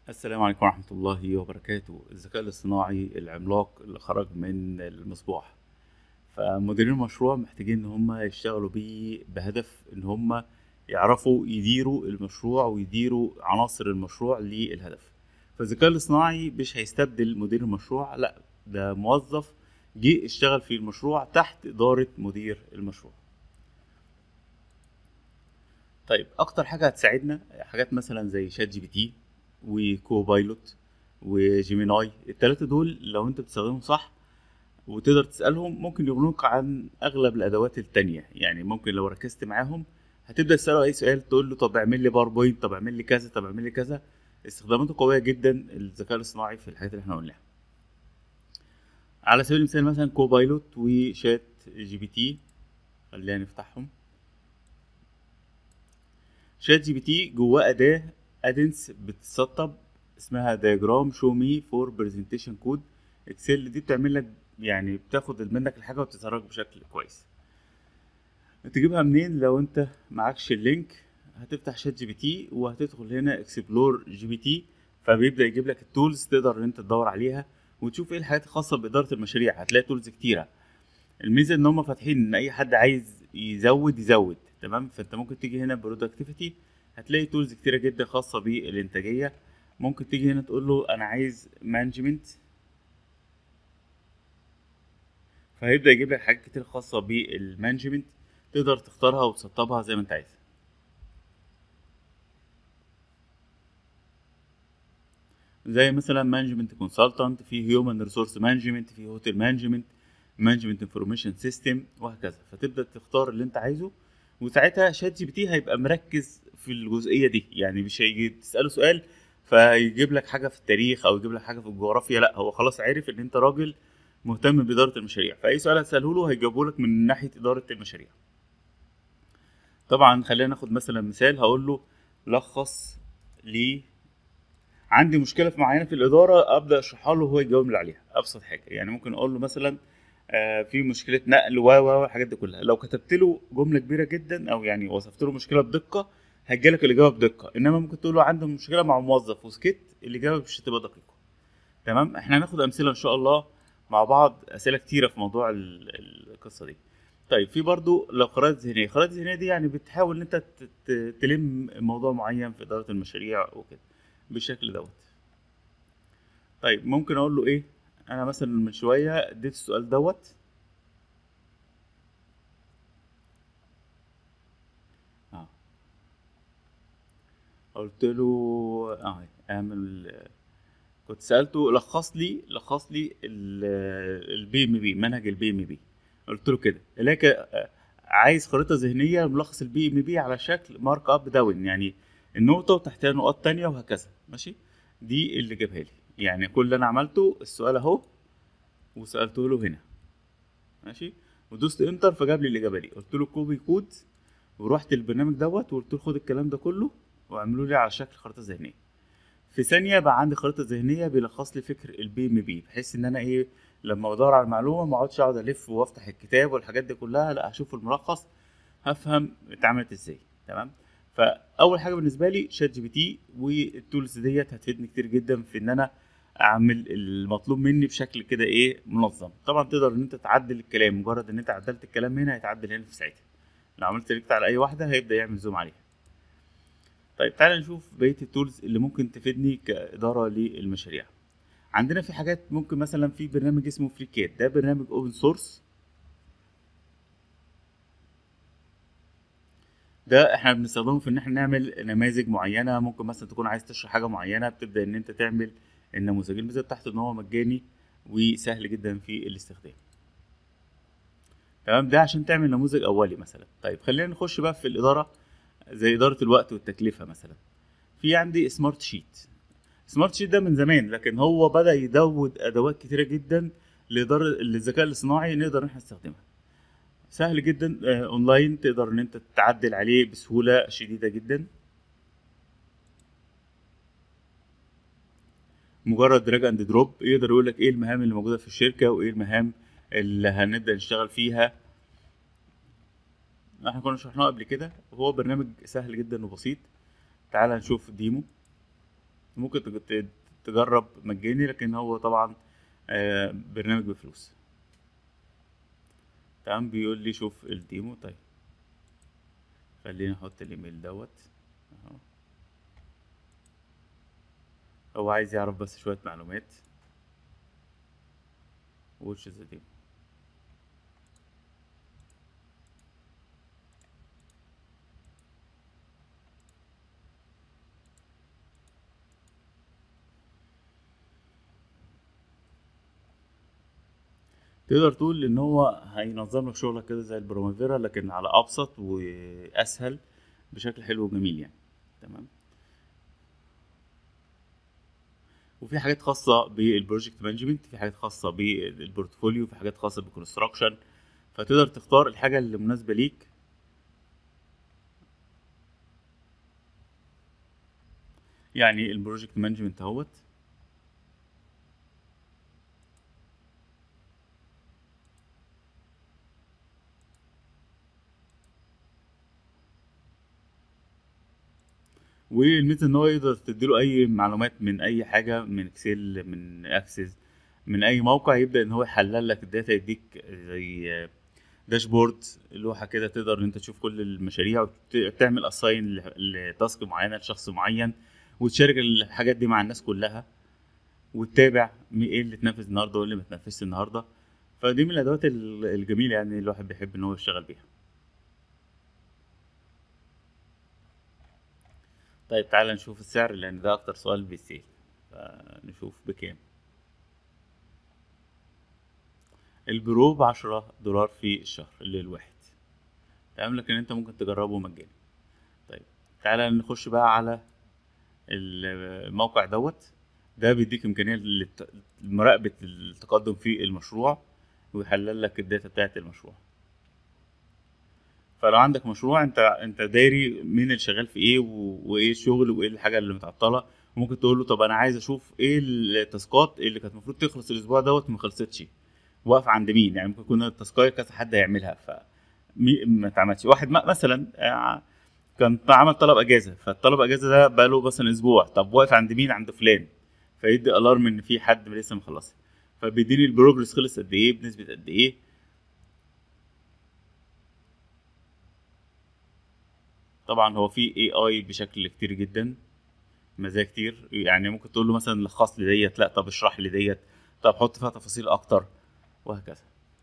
السلام عليكم ورحمة الله وبركاته الذكاء الاصطناعي العملاق اللي خرج من المصباح فمديرين المشروع محتاجين ان هم يشتغلوا بيه بهدف ان هم يعرفوا يديروا المشروع ويديروا عناصر المشروع للهدف فالذكاء الاصطناعي مش هيستبدل مدير المشروع لا ده موظف جه اشتغل في المشروع تحت إدارة مدير المشروع طيب اكتر حاجة هتساعدنا حاجات مثلا زي شات جي بي تي وكوبايلوت وجيميناي التلاتة دول لو انت بتستخدمهم صح وتقدر تسألهم ممكن يغنوك عن أغلب الأدوات التانية يعني ممكن لو ركزت معاهم هتبدأ تسأله أي سؤال تقول له طب اعمل لي باوربوينت طب اعمل لي كذا طب اعمل لي كذا استخداماته قوية جدا الذكاء الاصطناعي في الحاجات اللي احنا قلناها على سبيل المثال مثلا كوبايلوت وشات جي بي تي خلينا نفتحهم شات جي بي تي جواه أداة ادنس بتسطب اسمها دياجرام شو مي فور برزنتيشن كود اكسل دي بتعمل لك يعني بتاخد منك الحاجه وبتتحرك بشكل كويس تجيبها منين لو انت معكش اللينك هتفتح شات جي بي تي وهتدخل هنا اكسبلور جي بي تي فبيبدا يجيب لك التولز تقدر ان انت تدور عليها وتشوف ايه الحاجات الخاصه باداره المشاريع هتلاقي تولز كتيره الميزه ان هم فاتحين ان اي حد عايز يزود يزود تمام فانت ممكن تيجي هنا برودكتيفيتي هتلاقي تولز كتيرة جدا خاصة بالإنتاجية ممكن تيجي هنا تقول له أنا عايز مانجمنت فهيبدأ يجيب لك حاجات كتير خاصة بالمانجمنت تقدر تختارها وتسطبها زي ما أنت عايز زي مثلا مانجمنت كونسلتنت في هيومن ريسورس مانجمنت في هوتيل مانجمنت مانجمنت انفورميشن سيستم وهكذا فتبدا تختار اللي انت عايزه وساعتها شات جي بي تي هيبقى مركز في الجزئيه دي يعني مش هيجي تساله سؤال فيجيب لك حاجه في التاريخ او يجيب لك حاجه في الجغرافيا لا هو خلاص عارف ان انت راجل مهتم باداره المشاريع فاي سؤال هتساله له هيجاوبه لك من ناحيه اداره المشاريع طبعا خلينا ناخد مثلا مثال هقول له لخص لي عندي مشكله في معينه في الاداره ابدا اشرحها له وهو يجاوب لي عليها ابسط حاجه يعني ممكن اقول له مثلا آه في مشكله نقل و و الحاجات دي كلها لو كتبت له جمله كبيره جدا او يعني وصفت له مشكله بدقه هتجيلك الاجابه بدقه انما ممكن تقول له عنده مشكله مع موظف وسكت الاجابه مش هتبقى دقيقه تمام احنا هناخد امثله ان شاء الله مع بعض اسئله كتيره في موضوع القصه دي طيب في برضو لو خرائط ذهنيه الخرائط الذهنيه دي يعني بتحاول ان انت تلم موضوع معين في اداره المشاريع وكده بالشكل دوت طيب ممكن اقول له ايه انا مثلا من شويه اديت السؤال دوت اه قلت له اه اعمل كنت سالته لخص لي لخص لي البي ام بي منهج البي ام بي قلت له كده لكن عايز خريطه ذهنيه ملخص البي ام بي على شكل مارك اب داون يعني النقطه وتحتها نقاط تانية وهكذا ماشي دي اللي جابها لي يعني كل اللي انا عملته السؤال اهو وسالته له هنا ماشي ودوست انتر فجاب لي الاجابه دي قلت له كوبي كود ورحت البرنامج دوت وقلت له خد الكلام ده كله واعمله لي على شكل خريطه ذهنيه في ثانيه بقى عندي خريطه ذهنيه بيلخص لي فكر البي ام بي بحيث ان انا ايه لما بدور على المعلومه ما اقعدش اقعد الف وافتح الكتاب والحاجات دي كلها لا هشوف الملخص هفهم اتعملت ازاي تمام فاول حاجه بالنسبه لي شات جي بي تي والتولز ديت هتفيدني كتير جدا في ان انا اعمل المطلوب مني بشكل كده ايه منظم طبعا تقدر ان انت تعدل الكلام مجرد ان انت عدلت الكلام هنا هيتعدل هنا في ساعتها لو عملت سيلكت على اي واحده هيبدا يعمل زوم عليها طيب تعالى نشوف بقيه التولز اللي ممكن تفيدني كاداره للمشاريع عندنا في حاجات ممكن مثلا في برنامج اسمه فريكات ده برنامج اوبن سورس ده احنا بنستخدمه في ان احنا نعمل نماذج معينه ممكن مثلا تكون عايز تشرح حاجه معينه بتبدا ان انت تعمل النموذج الميزه بتاعته ان هو مجاني وسهل جدا في الاستخدام تمام ده عشان تعمل نموذج اولي مثلا طيب خلينا نخش بقى في الاداره زي اداره الوقت والتكلفه مثلا في عندي سمارت شيت سمارت شيت ده من زمان لكن هو بدا يزود ادوات كتيره جدا لاداره الذكاء الاصطناعي نقدر احنا نستخدمها سهل جدا آه اونلاين تقدر ان انت تعدل عليه بسهوله شديده جدا مجرد دراج اند دروب يقدر يقول لك ايه المهام اللي موجوده في الشركه وايه المهام اللي هنبدا نشتغل فيها احنا كنا شرحناه قبل كده هو برنامج سهل جدا وبسيط تعال نشوف ديمو ممكن تج- ت- تجرب مجاني لكن هو طبعا آه، برنامج بفلوس تمام بيقول لي شوف الديمو طيب خليني احط الايميل دوت اهو هو عايز يعرف بس شوية معلومات وش ذا ديمو تقدر تقول ان هو هينظم لك شغلك كده زي البرومافيرا لكن على ابسط واسهل بشكل حلو وجميل يعني تمام وفي حاجات خاصة بالبروجكت مانجمنت في حاجات خاصة بالبورتفوليو في حاجات خاصة بالكونستراكشن فتقدر تختار الحاجة اللي مناسبة ليك يعني البروجكت مانجمنت اهوت والميزه ان هو يقدر تديله اي معلومات من اي حاجه من اكسل من اكسس من اي موقع يبدا ان هو يحلل لك الداتا يديك زي داشبورد لوحه كده تقدر ان انت تشوف كل المشاريع وتعمل اساين لتاسك معينه لشخص معين وتشارك الحاجات دي مع الناس كلها وتتابع مي- ايه اللي اتنفذ النهارده وايه اللي ما اتنفذش النهارده فدي من الادوات ال- الجميله يعني الواحد بيحب ان هو يشتغل بيها طيب تعالى نشوف السعر لان ده اكتر سؤال بيسيل فنشوف بكام البرو بعشرة دولار في الشهر للواحد تمام لكن انت ممكن تجربه مجاني طيب تعالى نخش بقى على الموقع دوت ده بيديك امكانيه للت- لمراقبه التقدم في المشروع ويحلل لك الداتا بتاعت المشروع فلو عندك مشروع انت انت داري مين اللي شغال في ايه و- وايه الشغل وايه الحاجه اللي متعطله وممكن تقول له طب انا عايز اشوف ايه التاسكات اللي كانت المفروض تخلص الاسبوع دوت ما خلصتش واقفه عند مين يعني ممكن يكون التاسكايه كذا حد هيعملها ف مي- ما اتعملش واحد م- مثلا آه، كان عمل طلب اجازه فالطلب اجازه ده بقى له مثلا اسبوع طب واقف عند مين عند فلان فيدي الارم ان في حد لسه مخلصها فبيديني البروجرس خلص قد ايه بنسبه قد ايه طبعا هو في اي اي بشكل كتير جدا مزايا كتير يعني ممكن تقول له مثلا لخص لي ديت لا طب اشرح لي ديت طب حط فيها تفاصيل اكتر وهكذا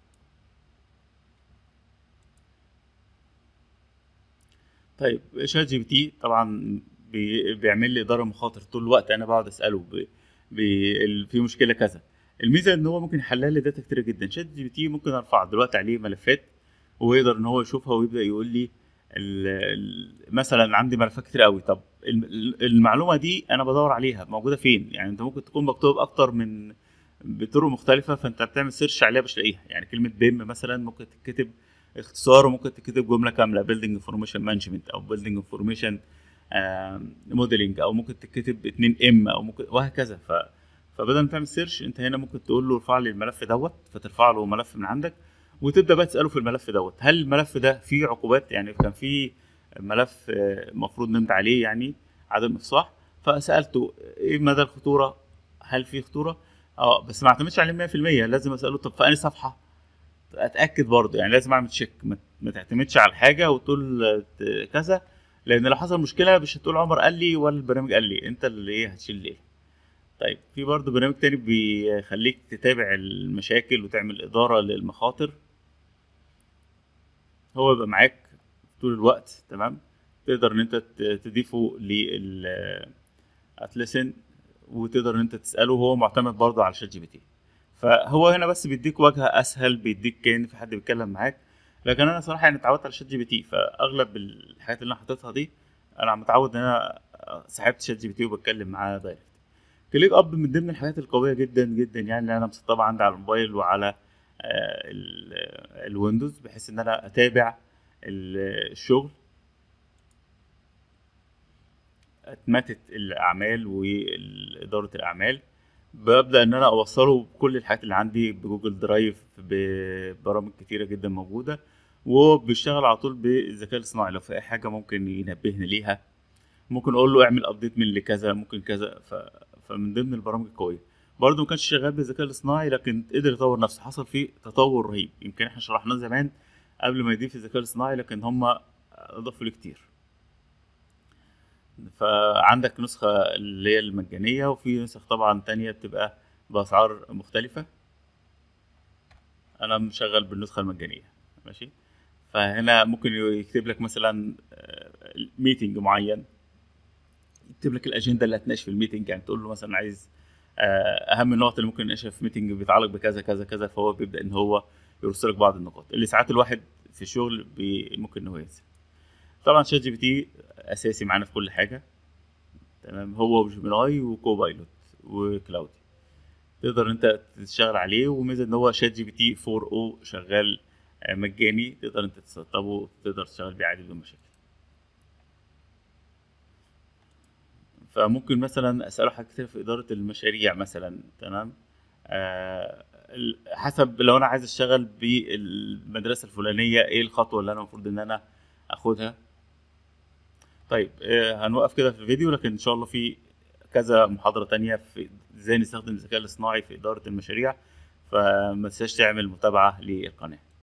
طيب شات جي بي تي طبعا بي بيعمل لي اداره مخاطر طول الوقت انا بقعد اساله ب... ب... ال- في مشكله كذا الميزه ان هو ممكن يحلل لي داتا كتير جدا شات جي بي تي ممكن ارفع دلوقتي عليه ملفات ويقدر ان هو يشوفها ويبدا يقول لي ال... ال... مثلا عندي ملفات كتير قوي طب الم- المعلومه دي انا بدور عليها موجوده فين يعني انت ممكن تكون مكتوب اكتر من بطرق مختلفه فانت بتعمل سيرش عليها مش لاقيها يعني كلمه بيم مثلا ممكن تتكتب اختصار وممكن تكتب جمله كامله بيلدينج انفورميشن مانجمنت او بيلدينج انفورميشن موديلنج او ممكن تكتب 2 ام او ممكن وهكذا ف فبدل ما تعمل سيرش انت هنا ممكن تقول له ارفع لي الملف دوت فترفع له ملف من عندك وتبدا بقى تساله في الملف دوت هل الملف ده فيه عقوبات يعني كان فيه ملف المفروض نمت عليه يعني عدم افصاح فسالته ايه مدى الخطوره هل في خطوره اه بس ما اعتمدش عليه 100% لازم اساله طب في انهي صفحه اتاكد برضه يعني لازم اعمل تشيك ما ما تعتمدش على الحاجه وتقول ت- كذا لان لو حصل مشكله مش هتقول عمر قال لي ولا البرنامج قال لي انت اللي ايه هتشيل ليه طيب في برضه برنامج تاني بيخليك تتابع المشاكل وتعمل اداره للمخاطر هو يبقى معاك طول الوقت تمام تقدر ان انت ت- تضيفه لل اتلسن وتقدر ان انت تساله هو معتمد برضه على شات جي بي تي فهو هنا بس بيديك واجهه اسهل بيديك كان في حد بيتكلم معاك لكن انا صراحه يعني اتعودت على شات جي بي تي فاغلب الحاجات اللي انا حاططها دي انا متعود ان انا سحبت شات جي بي تي وبتكلم معاه دايركت كليك اب من ضمن الحاجات القويه جدا جدا يعني اللي انا مسطبها عندي على الموبايل وعلى آه، ال- آه، الويندوز بحيث ان انا اتابع ال- الشغل اتمتت الاعمال واداره الاعمال ببدا ان انا اوصله بكل الحاجات اللي عندي بجوجل درايف ببرامج كتيره جدا موجوده وبيشتغل على طول بالذكاء الاصطناعي لو في اي حاجه ممكن ينبهني ليها ممكن اقول له اعمل ابديت من لكذا ممكن كذا ف... فمن ضمن البرامج القويه برضه ما كانش شغال بالذكاء الاصطناعي لكن قدر يطور نفسه حصل فيه تطور رهيب يمكن احنا شرحناه زمان قبل ما يضيف الذكاء الاصطناعي لكن هم اضافوا له كتير فعندك نسخة اللي هي المجانية وفي نسخ طبعا تانية بتبقى بأسعار مختلفة أنا مشغل بالنسخة المجانية ماشي فهنا ممكن يكتب لك مثلا ميتنج معين يكتب لك الأجندة اللي هتناقش في الميتنج يعني تقول له مثلا عايز آه، أهم النقط اللي ممكن نناقشها في ميتنج بيتعلق بكذا كذا كذا فهو بيبدأ إن هو يرسل لك بعض النقاط اللي ساعات الواحد في الشغل بي- ممكن إن هو ينسى طبعا شات جي بي تي اساسي معانا في كل حاجه تمام هو وجيميناي وكوبايلوت وكلاودي تقدر انت تشتغل عليه وميزه ان هو شات جي بي تي 4 او شغال آه، مجاني تقدر انت تسطبه تقدر تشتغل بيه عادي بدون مشاكل فممكن مثلا اساله حاجات كتير في اداره المشاريع مثلا تمام آه ال- حسب لو انا عايز اشتغل بالمدرسه الفلانيه ايه الخطوه اللي انا المفروض ان انا اخدها طيب آه، هنوقف كده في الفيديو لكن ان شاء الله في كذا محاضرة تانية في ازاي نستخدم الذكاء الاصطناعي في إدارة المشاريع فما تنساش تعمل متابعة للقناة